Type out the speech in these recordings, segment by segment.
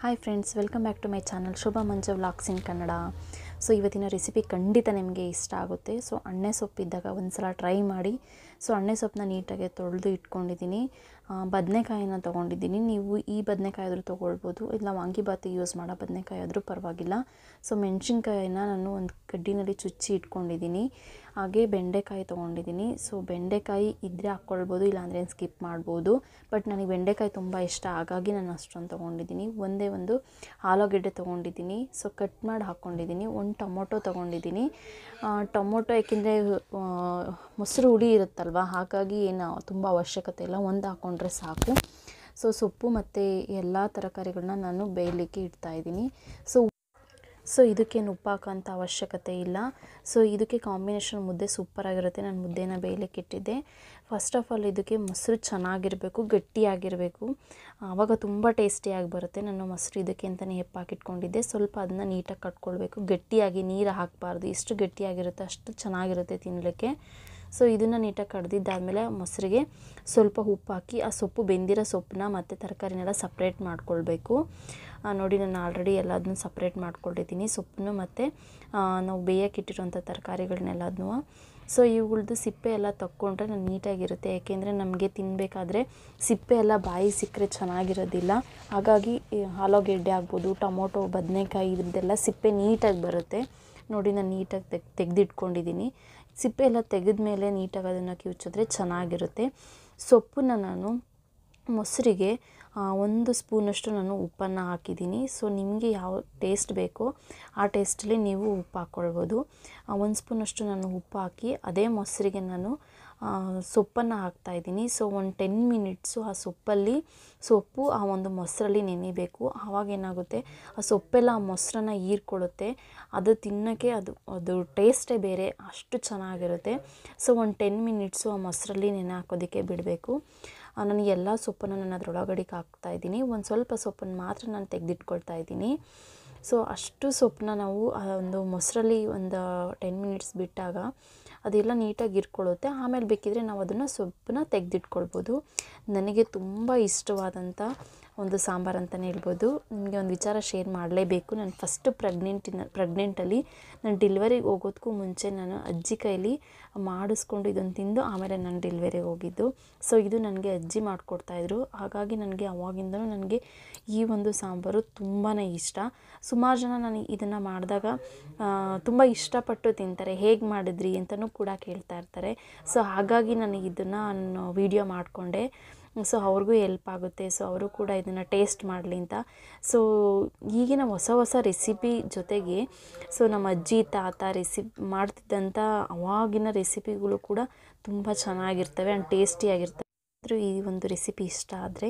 hi friends welcome back to my channel Shubha Manju vlogs in Kannada so ಇವತ್ತಿನ recipe ಖಂಡಿತ ನಿಮಗೆ ಇಷ್ಟ ಆಗುತ್ತೆ ಸೊ ಅಣ್ಣೆ ಸೊಪ್ಪಿದ್ದಾಗ ಒಂದು ಸಲ ಟ್ರೈ ಮಾಡಿ ಸೊ ಅಣ್ಣೆ ಸೊಪ್ಪನ್ನ ನೀಟಾಗಿ ತೊಳೆದು ಇಟ್ಕೊಂಡಿದ್ದೀನಿ ಬದನೆಕಾಯಿನ ತೊಗೊಂಡಿದ್ದೀನಿ ನೀವು ಈ ಬದನೆಕಾಯಿ ಆದರೂ ತೊಗೊಳ್ಬೋದು ಇಲ್ಲ ವಾಂಗಿಬಾತಿಗೆ ಯೂಸ್ ಮಾಡೋ ಬದನೆಕಾಯಿ ಆದರೂ ಪರವಾಗಿಲ್ಲ ಸೊ ಮೆಣಸಿನ್ಕಾಯಿನ ನಾನು ಒಂದು ಕಡ್ಡಿನಲ್ಲಿ ಚುಚ್ಚಿ ಇಟ್ಕೊಂಡಿದ್ದೀನಿ ಹಾಗೆ ಬೆಂಡೆಕಾಯಿ ತೊಗೊಂಡಿದ್ದೀನಿ ಸೊ ಬೆಂಡೆಕಾಯಿ ಇದ್ದರೆ ಹಾಕ್ಕೊಳ್ಬೋದು ಇಲ್ಲಾಂದರೆ ಸ್ಕಿಪ್ ಮಾಡ್ಬೋದು ಬಟ್ ನನಗೆ ಬೆಂಡೆಕಾಯಿ ತುಂಬ ಇಷ್ಟ ಹಾಗಾಗಿ ನಾನು ಅಷ್ಟೊಂದು ತೊಗೊಂಡಿದ್ದೀನಿ ಒಂದೇ ಒಂದು ಆಲೂಗೆಡ್ಡೆ ತೊಗೊಂಡಿದ್ದೀನಿ ಸೊ ಕಟ್ ಮಾಡಿ ಹಾಕ್ಕೊಂಡಿದ್ದೀನಿ ಒಂದು ಟೊಮೊಟೊ ತೊಗೊಂಡಿದ್ದೀನಿ ಟೊಮೊಟೊ ಏಕೆಂದರೆ ಮೊಸರು ಹುಳಿ ಇರುತ್ತಲ್ವ ಹಾಗಾಗಿ ಏನು ತುಂಬ ಅವಶ್ಯಕತೆ ಇಲ್ಲ ಒಂದು ಹಾಕ್ಕೊಂಡ್ರೆ ಸಾಕು ಸೊ ಸೊಪ್ಪು ಮತ್ತು ಎಲ್ಲ ತರಕಾರಿಗಳನ್ನ ನಾನು ಬೇಯಲಿಕ್ಕೆ ಇಡ್ತಾಯಿದ್ದೀನಿ ಸೊ ಸೊ ಇದಕ್ಕೇನು ಉಪ್ಪು ಹಾಕೋಂಥ ಅವಶ್ಯಕತೆ ಇಲ್ಲ ಸೊ ಇದಕ್ಕೆ ಕಾಂಬಿನೇಷನ್ ಮುದ್ದೆ ಸೂಪರಾಗಿರುತ್ತೆ ನಾನು ಮುದ್ದೆನ ಬೇಯಲಿಕ್ಕೆ ಇಟ್ಟಿದ್ದೆ ಫಸ್ಟ್ ಆಫ್ ಆಲ್ ಇದಕ್ಕೆ ಮೊಸರು ಚೆನ್ನಾಗಿರಬೇಕು ಗಟ್ಟಿಯಾಗಿರಬೇಕು ಆವಾಗ ತುಂಬ ಟೇಸ್ಟಿಯಾಗಿ ಬರುತ್ತೆ ನಾನು ಮೊಸರು ಇದಕ್ಕೆ ಅಂತಲೇ ಹೆಪ್ಪಾಕಿಟ್ಕೊಂಡಿದ್ದೆ ಸ್ವಲ್ಪ ಅದನ್ನ ನೀಟಾಗಿ ಕಟ್ಕೊಳ್ಬೇಕು ಗಟ್ಟಿಯಾಗಿ ನೀರು ಹಾಕಬಾರ್ದು ಎಷ್ಟು ಗಟ್ಟಿಯಾಗಿರುತ್ತೆ ಅಷ್ಟು ಚೆನ್ನಾಗಿರುತ್ತೆ ತಿನ್ನಲಿಕ್ಕೆ ಸೊ ಇದನ್ನು ನೀಟಾಗಿ ಕಡ್ದಿದ್ದಾದಮೇಲೆ ಮೊಸರಿಗೆ ಸ್ವಲ್ಪ ಉಪ್ಪು ಹಾಕಿ ಆ ಸೊಪ್ಪು ಬೆಂದಿರೋ ಸೊಪ್ಪನ್ನ ಮತ್ತು ತರಕಾರಿನೆಲ್ಲ ಸಪ್ರೇಟ್ ಮಾಡ್ಕೊಳ್ಬೇಕು ನೋಡಿ ನಾನು ಆಲ್ರೆಡಿ ಎಲ್ಲದನ್ನೂ ಸಪ್ರೇಟ್ ಮಾಡ್ಕೊಂಡಿದ್ದೀನಿ ಸೊಪ್ಪನ್ನು ಮತ್ತು ನಾವು ಬೇಯಕ್ಕೆ ಇಟ್ಟಿರೋಂಥ ತರಕಾರಿಗಳನ್ನೆಲ್ಲದನ್ನೂ ಸೊ ಇವುಗಳದ್ದು ಸಿಪ್ಪೆ ಎಲ್ಲ ತಕ್ಕೊಂಡ್ರೆ ನಾನು ನೀಟಾಗಿರುತ್ತೆ ಯಾಕೆಂದರೆ ನಮಗೆ ತಿನ್ನಬೇಕಾದ್ರೆ ಸಿಪ್ಪೆ ಎಲ್ಲ ಬಾಯಿ ಸಿಕ್ಕರೆ ಚೆನ್ನಾಗಿರೋದಿಲ್ಲ ಹಾಗಾಗಿ ಆಲೂಗೆಡ್ಡೆ ಆಗ್ಬೋದು ಟೊಮೊಟೊ ಬದನೆಕಾಯಿ ಇದ್ರದ್ದೆಲ್ಲ ಸಿಪ್ಪೆ ನೀಟಾಗಿ ಬರುತ್ತೆ ನೋಡಿ ನಾನು ನೀಟಾಗಿ ತೆಗ್ ತೆಗೆದಿಟ್ಕೊಂಡಿದ್ದೀನಿ ಸಿಪ್ಪೆ ಎಲ್ಲ ತೆಗೆದ ಮೇಲೆ ನೀಟಾಗಿ ಅದನ್ನು ಕಿವುಚಿದ್ರೆ ಚೆನ್ನಾಗಿರುತ್ತೆ ಸೊಪ್ಪನ್ನ ನಾನು ಮೊಸರಿಗೆ ಒಂದು ಸ್ಪೂನಷ್ಟು ನಾನು ಉಪ್ಪನ್ನು ಹಾಕಿದ್ದೀನಿ ಸೊ ನಿಮಗೆ ಯಾವ ಟೇಸ್ಟ್ ಬೇಕೋ ಆ ಟೇಸ್ಟಲ್ಲಿ ನೀವು ಉಪ್ಪು ಹಾಕ್ಕೊಳ್ಬೋದು ಒಂದು ಸ್ಪೂನಷ್ಟು ನಾನು ಉಪ್ಪು ಹಾಕಿ ಅದೇ ಮೊಸರಿಗೆ ನಾನು ಸೊಪ್ಪನ್ನು ಹಾಕ್ತಾಯಿದ್ದೀನಿ ಸೊ ಒಂದು ಟೆನ್ ಮಿನಿಟ್ಸು ಆ ಸೊಪ್ಪಲ್ಲಿ ಸೊಪ್ಪು ಆ ಒಂದು ಮೊಸರಲ್ಲಿ ನೆನಿಬೇಕು ಆವಾಗ ಏನಾಗುತ್ತೆ ಆ ಸೊಪ್ಪೆಲ್ಲ ಆ ಮೊಸರನ್ನ ಹೀರ್ಕೊಳ್ಳುತ್ತೆ ಅದು ತಿನ್ನೋಕ್ಕೆ ಅದು ಅದು ಟೇಸ್ಟೇ ಬೇರೆ ಅಷ್ಟು ಚೆನ್ನಾಗಿರುತ್ತೆ ಸೊ ಒಂದು ಟೆನ್ ಮಿನಿಟ್ಸು ಆ ಮೊಸರಲ್ಲಿ ನೆನೆ ಹಾಕೋದಕ್ಕೆ ಬಿಡಬೇಕು ನನಗೆ ಎಲ್ಲ ಸೊಪ್ಪನ್ನು ನಾನು ಅದರೊಳಗಡೆಗೆ ಹಾಕ್ತಾಯಿದ್ದೀನಿ ಒಂದು ಸ್ವಲ್ಪ ಸೊಪ್ಪನ್ನು ಮಾತ್ರ ನಾನು ತೆಗೆದಿಟ್ಕೊಳ್ತಾ ಇದ್ದೀನಿ ಸೊ ಅಷ್ಟು ಸೊಪ್ಪನ್ನ ನಾವು ಒಂದು ಮೊಸರಲ್ಲಿ ಒಂದು ಟೆನ್ ಮಿನಿಟ್ಸ್ ಬಿಟ್ಟಾಗ ಅದೆಲ್ಲ ನೀಟಾಗಿ ಇರ್ಕೊಳ್ಳುತ್ತೆ ಆಮೇಲೆ ಬೇಕಿದ್ರೆ ನಾವು ಅದನ್ನು ಸೊಪ್ಪನ್ನ ತೆಗೆದಿಟ್ಕೊಳ್ಬೋದು ನನಗೆ ತುಂಬ ಇಷ್ಟವಾದಂಥ ಒಂದು ಸಾಂಬಾರು ಅಂತಲೇ ಹೇಳ್ಬೋದು ನಿಮಗೆ ಒಂದು ವಿಚಾರ ಶೇರ್ ಮಾಡಲೇಬೇಕು ನಾನು ಫಸ್ಟು ಪ್ರೆಗ್ನೆಂಟಿನ ಪ್ರೆಗ್ನೆಂಟಲ್ಲಿ ನಾನು ಡೆಲಿವರಿಗೆ ಹೋಗೋದಕ್ಕೂ ಮುಂಚೆ ನಾನು ಅಜ್ಜಿ ಕೈಲಿ ಮಾಡಿಸ್ಕೊಂಡು ಇದನ್ನು ತಿಂದು ಆಮೇಲೆ ನಾನು ಡೆಲಿವರಿಗೆ ಹೋಗಿದ್ದು ಸೊ ಇದು ನನಗೆ ಅಜ್ಜಿ ಮಾಡಿಕೊಡ್ತಾಯಿದ್ರು ಹಾಗಾಗಿ ನನಗೆ ಅವಾಗಿಂದಲೂ ನನಗೆ ಈ ಒಂದು ಸಾಂಬಾರು ತುಂಬಾ ಇಷ್ಟ ಸುಮಾರು ಜನ ನಾನು ಇದನ್ನು ಮಾಡಿದಾಗ ತುಂಬ ಇಷ್ಟಪಟ್ಟು ತಿಂತಾರೆ ಹೇಗೆ ಮಾಡಿದ್ರಿ ಅಂತಲೂ ಕೂಡ ಕೇಳ್ತಾ ಇರ್ತಾರೆ ಸೊ ಹಾಗಾಗಿ ನನಗೆ ಇದನ್ನು ನಾನು ವೀಡಿಯೋ ಮಾಡಿಕೊಂಡೆ ಸೊ ಅವ್ರಿಗೂ ಎಲ್ಪ್ ಆಗುತ್ತೆ ಸೊ ಅವರು ಕೂಡ ಇದನ್ನು ಟೇಸ್ಟ್ ಮಾಡಲಿ ಅಂತ ಸೊ ಈಗಿನ ಹೊಸ ಹೊಸ ರೆಸಿಪಿ ಜೊತೆಗೆ ಸೊ ನಮ್ಮ ಅಜ್ಜಿ ತಾತ ರೆಸಿಪಿ ಮಾಡ್ತಿದ್ದಂಥ ಅವಾಗಿನ ರೆಸಿಪಿಗಳು ಕೂಡ ತುಂಬ ಚೆನ್ನಾಗಿರ್ತವೆ ಆ್ಯಂಡ್ ಟೇಸ್ಟಿಯಾಗಿರ್ತವೆ ಈ ಒಂದು ರೆಸಿಪಿ ಇಷ್ಟ ಆದರೆ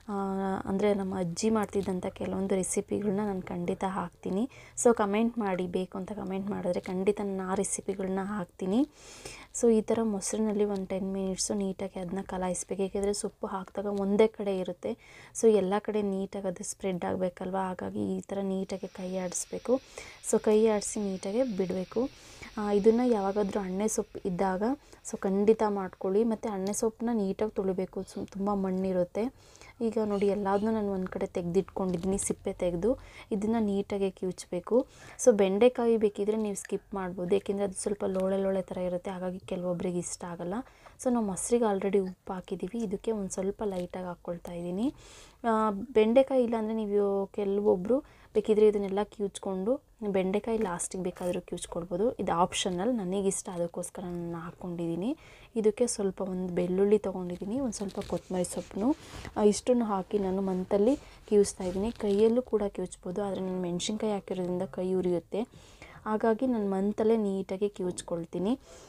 ಅಂದರೆ ನಮ್ಮ ಅಜ್ಜಿ ಮಾಡ್ತಿದ್ದಂಥ ಕೆಲವೊಂದು ರೆಸಿಪಿಗಳನ್ನ ನಾನು ಖಂಡಿತ ಹಾಕ್ತೀನಿ ಸೊ ಕಮೆಂಟ್ ಮಾಡಿ ಬೇಕು ಅಂತ ಕಮೆಂಟ್ ಮಾಡಿದ್ರೆ ಖಂಡಿತ ನಾನು ಆ ರೆಸಿಪಿಗಳನ್ನ ಹಾಕ್ತೀನಿ ಸೊ ಈ ಥರ ಮೊಸರಿನಲ್ಲಿ ಒಂದು ಟೆನ್ ಮಿನಿಟ್ಸು ನೀಟಾಗಿ ಅದನ್ನ ಕಲಾಯಿಸ್ಬೇಕು ಏಕೆಂದರೆ ಸೊಪ್ಪು ಹಾಕಿದಾಗ ಒಂದೇ ಕಡೆ ಇರುತ್ತೆ ಸೊ ಎಲ್ಲ ಕಡೆ ನೀಟಾಗಿ ಅದು ಸ್ಪ್ರೆಡ್ ಆಗಬೇಕಲ್ವ ಹಾಗಾಗಿ ಈ ಥರ ನೀಟಾಗಿ ಕೈ ಆಡಿಸ್ಬೇಕು ಸೊ ಕೈ ಆಡಿಸಿ ನೀಟಾಗಿ ಬಿಡಬೇಕು ಇದನ್ನು ಯಾವಾಗಾದರೂ ಅಣ್ಣೆ ಸೊಪ್ಪು ಇದ್ದಾಗ ಸೊ ಖಂಡಿತ ಮಾಡ್ಕೊಳ್ಳಿ ಮತ್ತು ಅಣ್ಣೆ ಸೊಪ್ಪನ್ನ ನೀಟಾಗಿ ತೊಳಿಬೇಕು ಸು ತುಂಬ ಮಣ್ಣಿರುತ್ತೆ ಈಗ ನೋಡಿ ಎಲ್ಲದನ್ನೂ ನಾನು ಒಂದು ಕಡೆ ತೆಗೆದಿಟ್ಕೊಂಡಿದ್ದೀನಿ ಸಿಪ್ಪೆ ತೆಗೆದು ಇದನ್ನು ನೀಟಾಗಿ ಕಿವುಚಬೇಕು ಸೊ ಬೆಂಡೆಕಾಯಿ ಬೇಕಿದ್ರೆ ನೀವು ಸ್ಕಿಪ್ ಮಾಡ್ಬೋದು ಏಕೆಂದರೆ ಅದು ಸ್ವಲ್ಪ ಲೋಳೆ ಲೋಳೆ ಥರ ಇರುತ್ತೆ ಹಾಗಾಗಿ ಕೆಲವೊಬ್ರಿಗೆ ಇಷ್ಟ ಆಗೋಲ್ಲ ಸೊ ನಾವು ಮೊಸರಿಗೆ ಆಲ್ರೆಡಿ ಉಪ್ಪು ಹಾಕಿದ್ದೀವಿ ಇದಕ್ಕೆ ಒಂದು ಸ್ವಲ್ಪ ಲೈಟಾಗಿ ಹಾಕ್ಕೊಳ್ತಾ ಇದ್ದೀನಿ ಬೆಂಡೆಕಾಯಿ ಇಲ್ಲಾಂದರೆ ನೀವು ಕೆಲವೊಬ್ಬರು ಬೇಕಿದ್ರೆ ಇದನ್ನೆಲ್ಲ ಕಿವುಚ್ಕೊಂಡು ಬೆಂಡೆಕಾಯಿ ಲಾಸ್ಟಿಗೆ ಬೇಕಾದರೂ ಕಿವುಚ್ಕೊಳ್ಬೋದು ಇದು ಆಪ್ಷನಲ್ ನನಗಿಷ್ಟ ಅದಕ್ಕೋಸ್ಕರ ನಾನು ಹಾಕ್ಕೊಂಡಿದ್ದೀನಿ ಇದಕ್ಕೆ ಸ್ವಲ್ಪ ಒಂದು ಬೆಳ್ಳುಳ್ಳಿ ತೊಗೊಂಡಿದ್ದೀನಿ ಒಂದು ಸ್ವಲ್ಪ ಕೊತ್ತಂಬರಿ ಸೊಪ್ಪನ್ನು ಇಷ್ಟನ್ನು ಹಾಕಿ ನಾನು ಮಂತಲ್ಲಿ ಕಿವಿಸ್ತಾ ಇದ್ದೀನಿ ಕೈಯಲ್ಲೂ ಕೂಡ ಕಿವುಚ್ಬೋದು ಆದರೆ ನಾನು ಮೆಣಸಿನ್ಕಾಯಿ ಹಾಕಿರೋದ್ರಿಂದ ಕೈ ಉರಿಯುತ್ತೆ ಹಾಗಾಗಿ ನಾನು ಮಂತಲ್ಲೇ ನೀಟಾಗಿ ಕಿವುಚ್ಕೊಳ್ತೀನಿ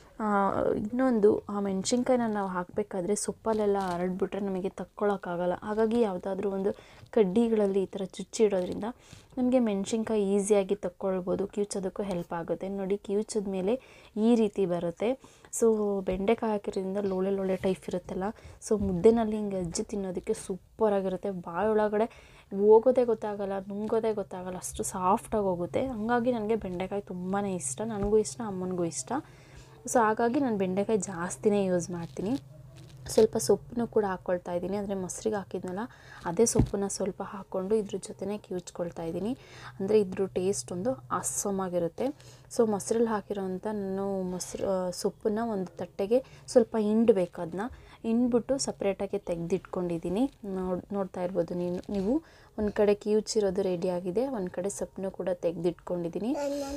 ಇನ್ನೊಂದು ಆ ಮೆಣಸಿನ್ಕಾಯಿನ ನಾವು ಹಾಕಬೇಕಾದ್ರೆ ಸೊಪ್ಪಲ್ಲೆಲ್ಲ ಹರಡ್ಬಿಟ್ರೆ ನಮಗೆ ತಕ್ಕೊಳ್ಳೋಕ್ಕಾಗಲ್ಲ ಹಾಗಾಗಿ ಯಾವುದಾದ್ರೂ ಒಂದು ಕಡ್ಡಿಗಳಲ್ಲಿ ಈ ಥರ ಚುಚ್ಚಿಡೋದ್ರಿಂದ ನಮಗೆ ಮೆಣಸಿನ್ಕಾಯಿ ಈಸಿಯಾಗಿ ತಕ್ಕೊಳ್ಬೋದು ಕಿವುಚೋದಕ್ಕೂ ಹೆಲ್ಪ್ ಆಗುತ್ತೆ ನೋಡಿ ಕಿವುಚಿದ ಮೇಲೆ ಈ ರೀತಿ ಬರುತ್ತೆ ಸೊ ಬೆಂಡೆಕಾಯಿ ಹಾಕಿರೋದ್ರಿಂದ ಲೋಳೆ ಲೋಳೆ ಟೈಪ್ ಇರುತ್ತಲ್ಲ ಸೊ ಮುದ್ದೆನಲ್ಲಿ ಹಿಂಗೆ ಅಜ್ಜಿ ತಿನ್ನೋದಕ್ಕೆ ಸೂಪರಾಗಿರುತ್ತೆ ಬಾಯಿ ಒಳಗಡೆ ಹೋಗೋದೇ ಗೊತ್ತಾಗಲ್ಲ ನುಂಗೋದೇ ಗೊತ್ತಾಗಲ್ಲ ಅಷ್ಟು ಸಾಫ್ಟಾಗಿ ಹೋಗುತ್ತೆ ಹಾಗಾಗಿ ನನಗೆ ಬೆಂಡೆಕಾಯಿ ತುಂಬಾ ಇಷ್ಟ ನನಗೂ ಇಷ್ಟ ಅಮ್ಮನಿಗೂ ಇಷ್ಟ ಸೊ ಹಾಗಾಗಿ ನಾನು ಬೆಂಡೆಕಾಯಿ ಜಾಸ್ತಿನೇ ಯೂಸ್ ಮಾಡ್ತೀನಿ ಸ್ವಲ್ಪ ಸೊಪ್ಪನ್ನು ಕೂಡ ಹಾಕ್ಕೊಳ್ತಾ ಇದ್ದೀನಿ ಅಂದರೆ ಮೊಸರಿಗೆ ಹಾಕಿದ್ನಲ್ಲ ಅದೇ ಸೊಪ್ಪನ್ನ ಸ್ವಲ್ಪ ಹಾಕ್ಕೊಂಡು ಇದ್ರ ಜೊತೆನೇ ಕಿವುಚ್ಕೊಳ್ತಾ ಇದ್ದೀನಿ ಅಂದರೆ ಇದ್ರ ಟೇಸ್ಟ್ ಒಂದು ಆಗಿರುತ್ತೆ ಸೊ ಮೊಸರಲ್ಲಿ ಹಾಕಿರೋಂಥ ನಾನು ಮೊಸರು ಸೊಪ್ಪನ್ನ ಒಂದು ತಟ್ಟೆಗೆ ಸ್ವಲ್ಪ ಹಿಂಡಬೇಕು ಅದನ್ನ ಹಿಂಡ್ಬಿಟ್ಟು ಸಪ್ರೇಟಾಗಿ ತೆಗೆದಿಟ್ಕೊಂಡಿದ್ದೀನಿ ನೋಡ್ ನೋಡ್ತಾ ಇರ್ಬೋದು ನೀನು ನೀವು ಒಂದು ಕಡೆ ಕಿವುಚಿರೋದು ರೆಡಿ ಆಗಿದೆ ಒಂದು ಕಡೆ ಸೊಪ್ಪನ್ನು ಕೂಡ ತೆಗೆದಿಟ್ಕೊಂಡಿದ್ದೀನಿ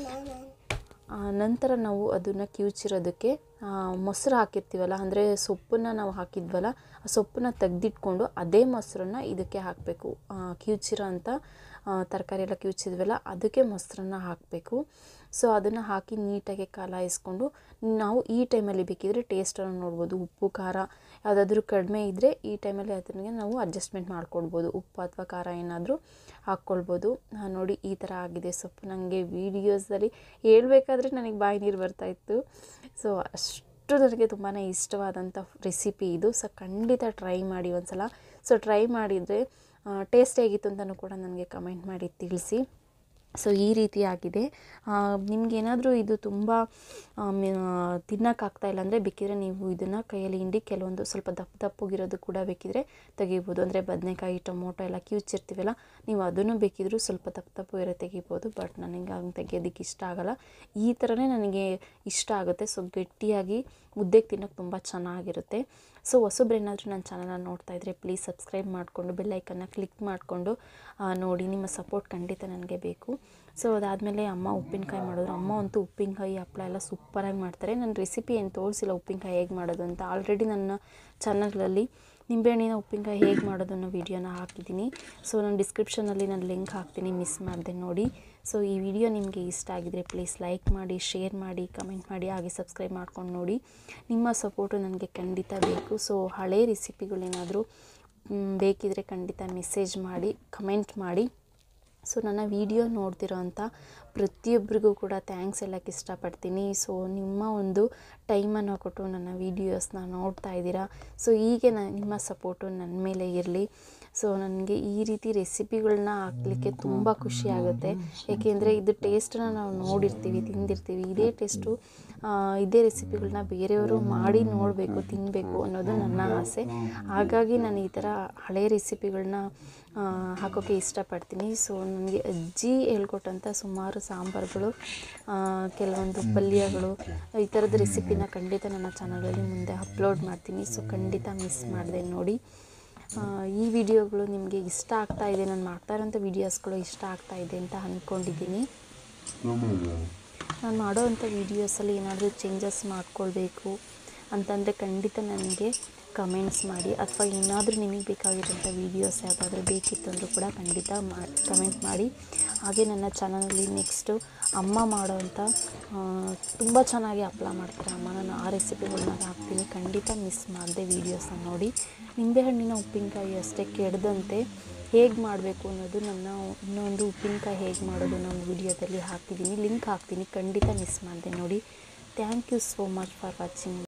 ಆ, ನಂತರ ನಾವು ಅದನ್ನು ಕಿವುಚಿರೋದಕ್ಕೆ ಆ, ಮೊಸರು ಹಾಕಿರ್ತೀವಲ್ಲ ಅಂದರೆ ಸೊಪ್ಪನ್ನ ನಾವು ಹಾಕಿದ್ವಲ್ಲ ಆ ಸೊಪ್ಪನ್ನ ತೆಗೆದಿಟ್ಕೊಂಡು ಅದೇ ಮೊಸರನ್ನ ಇದಕ್ಕೆ ಹಾಕಬೇಕು ಕಿವುಚಿರೋ ಅಂಥ ತರಕಾರಿ ಎಲ್ಲ ಕಿವುಚಿದ್ವಲ್ಲ ಅದಕ್ಕೆ ಮೊಸರನ್ನ ಹಾಕಬೇಕು ಸೊ ಅದನ್ನು ಹಾಕಿ ನೀಟಾಗಿ ಕಾಲಾಯಿಸ್ಕೊಂಡು ನಾವು ಈ ಟೈಮಲ್ಲಿ ಬೇಕಿದ್ರೆ ಟೇಸ್ಟನ್ನು ನೋಡ್ಬೋದು ಉಪ್ಪು ಖಾರ ಯಾವುದಾದ್ರೂ ಕಡಿಮೆ ಇದ್ದರೆ ಈ ಟೈಮಲ್ಲಿ ಅದನ್ನ ನಾವು ಅಡ್ಜಸ್ಟ್ಮೆಂಟ್ ಮಾಡ್ಕೊಳ್ಬೋದು ಉಪ್ಪು ಅಥವಾ ಖಾರ ಏನಾದರೂ ಹಾಕ್ಕೊಳ್ಬೋದು ಆ, ನೋಡಿ ಈ ಥರ ಆಗಿದೆ ಸೊಪ್ಪು ನನಗೆ ವೀಡಿಯೋಸಲ್ಲಿ ಹೇಳ್ಬೇಕಾದ್ರೆ ನನಗೆ ಬಾಯಿ ನೀರು ಬರ್ತಾಯಿತ್ತು ಸೊ ಅಷ್ಟು ನನಗೆ ತುಂಬಾ ಇಷ್ಟವಾದಂಥ ರೆಸಿಪಿ ಇದು ಸೊ ಖಂಡಿತ ಟ್ರೈ ಮಾಡಿ ಒಂದ್ಸಲ ಸೊ ಟ್ರೈ ಮಾಡಿದರೆ ಟೇಸ್ಟ್ ಹೇಗಿತ್ತು ಅಂತಲೂ ಕೂಡ ನನಗೆ ಕಮೆಂಟ್ ಮಾಡಿ ತಿಳಿಸಿ ಸೊ ಈ ರೀತಿ ಆಗಿದೆ ನಿಮಗೇನಾದರೂ ಇದು ತುಂಬ ತಿನ್ನೋಕ್ಕಾಗ್ತಾ ಇಲ್ಲ ಅಂದರೆ ಬೇಕಿದ್ರೆ ನೀವು ಇದನ್ನು ಕೈಯಲ್ಲಿ ಹಿಂಡಿ ಕೆಲವೊಂದು ಸ್ವಲ್ಪ ದಪ್ಪ ದಪ್ಪಗಿರೋದು ಕೂಡ ಬೇಕಿದ್ರೆ ತೆಗಿಬೋದು ಅಂದರೆ ಬದನೆಕಾಯಿ ಟೊಮೊಟೊ ಎಲ್ಲ ಕಿವುಚಿರ್ತೀವಲ್ಲ ನೀವು ಅದನ್ನು ಬೇಕಿದ್ರೂ ಸ್ವಲ್ಪ ದಪ್ಪ ದಪ್ಪ ಇರೋ ತೆಗಿಬೋದು ಬಟ್ ನನಗೆ ಹಂಗೆ ತೆಗಿಯೋದಕ್ಕೆ ಇಷ್ಟ ಆಗೋಲ್ಲ ಈ ಥರನೇ ನನಗೆ ಇಷ್ಟ ಆಗುತ್ತೆ ಸೊ ಗಟ್ಟಿಯಾಗಿ ಮುದ್ದೆಗೆ ತಿನ್ನೋಕೆ ತುಂಬ ಚೆನ್ನಾಗಿರುತ್ತೆ ಸೊ ಹೊಸಬ್ರೇನಾದರೂ ನನ್ನ ಚಾನಲ್ನ ನೋಡ್ತಾ ಇದ್ದರೆ ಪ್ಲೀಸ್ ಸಬ್ಸ್ಕ್ರೈಬ್ ಮಾಡಿಕೊಂಡು ಬೆಲ್ಲೈಕನ್ನ ಕ್ಲಿಕ್ ಮಾಡಿಕೊಂಡು ನೋಡಿ ನಿಮ್ಮ ಸಪೋರ್ಟ್ ಖಂಡಿತ ನನಗೆ ಬೇಕು ಸೊ ಅದಾದಮೇಲೆ ಅಮ್ಮ ಉಪ್ಪಿನಕಾಯಿ ಮಾಡಿದ್ರು ಅಮ್ಮ ಅಂತೂ ಉಪ್ಪಿನಕಾಯಿ ಹಪ್ಪಳ ಎಲ್ಲ ಸೂಪರಾಗಿ ಮಾಡ್ತಾರೆ ನನ್ನ ರೆಸಿಪಿ ಏನು ತೋರಿಸಿಲ್ಲ ಉಪ್ಪಿನಕಾಯಿ ಹೇಗೆ ಮಾಡೋದು ಅಂತ ಆಲ್ರೆಡಿ ನನ್ನ ಚಾನಲ್ಗಳಲ್ಲಿ ನಿಂಬೆಹಣ್ಣಿನ ಉಪ್ಪಿನಕಾಯಿ ಹೇಗೆ ಮಾಡೋದು ಅನ್ನೋ ವೀಡಿಯೋನ ಹಾಕಿದ್ದೀನಿ ಸೊ ನಾನು ಡಿಸ್ಕ್ರಿಪ್ಷನಲ್ಲಿ ನಾನು ಲಿಂಕ್ ಹಾಕ್ತೀನಿ ಮಿಸ್ ಮಾಡಿದೆ ನೋಡಿ ಸೊ ಈ ವಿಡಿಯೋ ನಿಮಗೆ ಇಷ್ಟ ಆಗಿದರೆ ಪ್ಲೀಸ್ ಲೈಕ್ ಮಾಡಿ ಶೇರ್ ಮಾಡಿ ಕಮೆಂಟ್ ಮಾಡಿ ಹಾಗೆ ಸಬ್ಸ್ಕ್ರೈಬ್ ಮಾಡ್ಕೊಂಡು ನೋಡಿ ನಿಮ್ಮ ಸಪೋರ್ಟು ನನಗೆ ಖಂಡಿತ ಬೇಕು ಸೊ ಹಳೆ ರೆಸಿಪಿಗಳೇನಾದರೂ ಬೇಕಿದ್ರೆ ಖಂಡಿತ ಮೆಸೇಜ್ ಮಾಡಿ ಕಮೆಂಟ್ ಮಾಡಿ ಸೊ ನನ್ನ ವಿಡಿಯೋ ನೋಡ್ತಿರೋ ಅಂಥ ಪ್ರತಿಯೊಬ್ಬರಿಗೂ ಕೂಡ ಥ್ಯಾಂಕ್ಸ್ ಹೇಳೋಕ್ಕೆ ಇಷ್ಟಪಡ್ತೀನಿ ಸೊ ನಿಮ್ಮ ಒಂದು ಟೈಮನ್ನು ಕೊಟ್ಟು ನನ್ನ ವೀಡಿಯೋಸ್ನ ನೋಡ್ತಾ ಇದ್ದೀರಾ ಸೊ ಹೀಗೆ ನ ನಿಮ್ಮ ಸಪೋರ್ಟು ನನ್ನ ಮೇಲೆ ಇರಲಿ ಸೊ ನನಗೆ ಈ ರೀತಿ ರೆಸಿಪಿಗಳನ್ನ ಹಾಕ್ಲಿಕ್ಕೆ ತುಂಬ ಖುಷಿ ಆಗುತ್ತೆ ಏಕೆಂದರೆ ಇದು ಟೇಸ್ಟನ್ನ ನಾವು ನೋಡಿರ್ತೀವಿ ತಿಂದಿರ್ತೀವಿ ಇದೇ ಟೇಸ್ಟು ಇದೇ ರೆಸಿಪಿಗಳನ್ನ ಬೇರೆಯವರು ಮಾಡಿ ನೋಡಬೇಕು ತಿನ್ನಬೇಕು ಅನ್ನೋದು ನನ್ನ ಆಸೆ ಹಾಗಾಗಿ ನಾನು ಈ ಥರ ಹಳೆ ರೆಸಿಪಿಗಳನ್ನ ಹಾಕೋಕ್ಕೆ ಇಷ್ಟಪಡ್ತೀನಿ ಸೊ ನನಗೆ ಅಜ್ಜಿ ಹೇಳ್ಕೊಟ್ಟಂಥ ಸುಮಾರು ಸಾಂಬಾರುಗಳು ಆ, ಕೆಲವೊಂದು ಪಲ್ಯಗಳು ಈ ಥರದ ರೆಸಿಪಿನ ಖಂಡಿತ ನನ್ನ ಚಾನಲಲ್ಲಿ ಮುಂದೆ ಅಪ್ಲೋಡ್ ಮಾಡ್ತೀನಿ ಸೊ ಖಂಡಿತ ಮಿಸ್ ಮಾಡಿದೆ ನೋಡಿ ಆ, ಈ ವಿಡಿಯೋಗಳು ನಿಮಗೆ ಇಷ್ಟ ಆಗ್ತಾ ಇದೆ ನಾನು ಮಾಡ್ತಾ ಇರೋಂಥ ವೀಡಿಯೋಸ್ಗಳು ಇಷ್ಟ ಆಗ್ತಾ ಇದೆ ಅಂತ ಅಂದ್ಕೊಂಡಿದ್ದೀನಿ ನಾನು ಮಾಡೋವಂಥ ವೀಡಿಯೋಸಲ್ಲಿ ಏನಾದರೂ ಚೇಂಜಸ್ ಮಾಡ್ಕೊಳ್ಬೇಕು ಅಂತಂದರೆ ಖಂಡಿತ ನನಗೆ ಕಮೆಂಟ್ಸ್ ಮಾಡಿ ಅಥವಾ ಏನಾದರೂ ನಿಮಗೆ ಬೇಕಾಗಿರೋಂಥ ವೀಡಿಯೋಸ್ ಯಾವುದಾದ್ರೂ ಬೇಕಿತ್ತು ಅಂದರೂ ಕೂಡ ಖಂಡಿತ ಮಾ ಕಮೆಂಟ್ ಮಾಡಿ ಹಾಗೆ ನನ್ನ ಚಾನಲಲ್ಲಿ ನೆಕ್ಸ್ಟು ಅಮ್ಮ ಮಾಡೋವಂಥ ತುಂಬ ಚೆನ್ನಾಗಿ ಹಪ್ಳ ಮಾಡ್ತಾರೆ ಅಮ್ಮ ನಾನು ಆ ರೆಸಿಪಿಗಳನ್ನ ಹಾಕ್ತೀನಿ ಖಂಡಿತ ಮಿಸ್ ಮಾಡದೆ ವೀಡಿಯೋಸ್ನ ನೋಡಿ ನಿಂಬೆಹಣ್ಣಿನ ಉಪ್ಪಿನಕಾಯಿ ಅಷ್ಟೇ ಕೆಡದಂತೆ ಹೇಗೆ ಮಾಡಬೇಕು ಅನ್ನೋದು ನನ್ನ ಇನ್ನೊಂದು ಉಪ್ಪಿನಕಾಯಿ ಹೇಗೆ ಮಾಡೋದು ಅನ್ನೋ ಒಂದು ವಿಡಿಯೋದಲ್ಲಿ ಹಾಕಿದ್ದೀನಿ ಲಿಂಕ್ ಹಾಕ್ತೀನಿ ಖಂಡಿತ ಮಿಸ್ ಮಾಡಿದೆ ನೋಡಿ thank you so much for watching